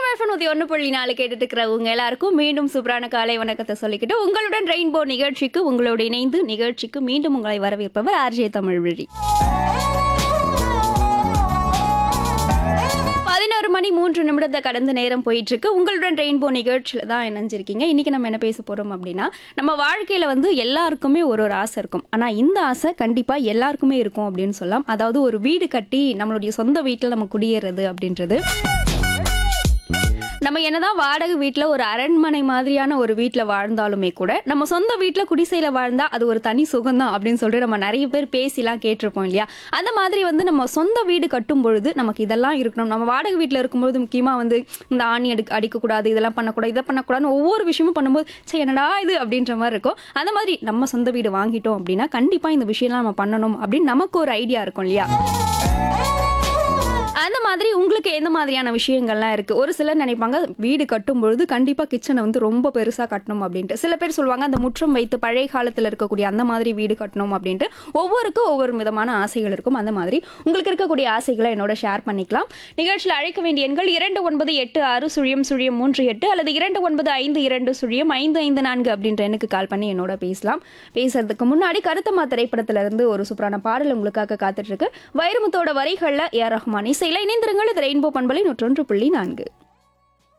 FM நூத்தி ஒன்று புள்ளி நாலு கேட்டுட்டு இருக்கிறவங்க எல்லாருக்கும் மீண்டும் சூப்பரான காலை வணக்கத்தை சொல்லிக்கிட்டு உங்களுடன் ரெயின்போ நிகழ்ச்சிக்கு உங்களோடு இணைந்து நிகழ்ச்சிக்கு மீண்டும் உங்களை வரவேற்பவர் ஆர்ஜே தமிழ் வழி பதினோரு மணி மூன்று நிமிடத்தை கடந்த நேரம் போயிட்டு இருக்கு உங்களுடன் ரெயின்போ நிகழ்ச்சியில தான் இணைஞ்சிருக்கீங்க இன்னைக்கு நம்ம என்ன பேச போறோம் அப்படின்னா நம்ம வாழ்க்கையில வந்து எல்லாருக்குமே ஒரு ஒரு ஆசை இருக்கும் ஆனா இந்த ஆசை கண்டிப்பா எல்லாருக்குமே இருக்கும் அப்படின்னு சொல்லலாம் அதாவது ஒரு வீடு கட்டி நம்மளுடைய சொந்த வீட்டில் நம்ம குடியேறது அப்படின்றது நம்ம என்னதான் வாடகை வீட்டில் ஒரு அரண்மனை மாதிரியான ஒரு வீட்டில் வாழ்ந்தாலுமே கூட நம்ம சொந்த வீட்டில் குடிசையில் வாழ்ந்தா அது ஒரு தனி சுகம்தான் அப்படின்னு சொல்லிட்டு நம்ம நிறைய பேர் பேசிலாம் கேட்டிருப்போம் இல்லையா அந்த மாதிரி வந்து நம்ம சொந்த வீடு கட்டும் பொழுது நமக்கு இதெல்லாம் இருக்கணும் நம்ம வாடகை வீட்டில் இருக்கும்போது முக்கியமாக வந்து இந்த ஆணி அடி அடிக்கக்கூடாது இதெல்லாம் பண்ணக்கூடாது இதை பண்ணக்கூடாதுன்னு ஒவ்வொரு விஷயமும் பண்ணும்போது சரி என்னடா இது அப்படின்ற மாதிரி இருக்கும் அந்த மாதிரி நம்ம சொந்த வீடு வாங்கிட்டோம் அப்படின்னா கண்டிப்பாக இந்த விஷயம்லாம் நம்ம பண்ணணும் அப்படின்னு நமக்கு ஒரு ஐடியா இருக்கும் இல்லையா அந்த மாதிரி உங்களுக்கு எந்த மாதிரியான விஷயங்கள்லாம் இருக்கு ஒரு சிலர் நினைப்பாங்க வீடு கட்டும் பொழுது கண்டிப்பா கிச்சனை வந்து ரொம்ப பெருசா கட்டணும் அப்படின்ட்டு சில பேர் சொல்லுவாங்க அந்த முற்றம் வைத்து பழைய காலத்துல இருக்கக்கூடிய அந்த மாதிரி வீடு கட்டணும் அப்படின்ட்டு ஒவ்வொருக்கும் ஒவ்வொரு விதமான ஆசைகள் இருக்கும் அந்த மாதிரி உங்களுக்கு இருக்கக்கூடிய ஆசைகளை என்னோட ஷேர் பண்ணிக்கலாம் நிகழ்ச்சியில் அழைக்க வேண்டிய எண்கள் இரண்டு ஒன்பது எட்டு ஆறு சுழியம் சுழியம் மூன்று எட்டு அல்லது இரண்டு ஒன்பது ஐந்து இரண்டு சுழியம் ஐந்து ஐந்து நான்கு அப்படின்ற எண்ணுக்கு கால் பண்ணி என்னோட பேசலாம் பேசுறதுக்கு முன்னாடி கருத்தம்மா திரைப்படத்துல இருந்து ஒரு சூப்பரான பாடல் உங்களுக்காக காத்துட்டு இருக்கு வைரமுத்தோட வரிகள்ல ஏ ஆர் ரஹ்மான் இசையில இணைந்திருங்கள் இது ரெயின்போ பண்பலை நூற்றொன்று புள்ளி நான்கு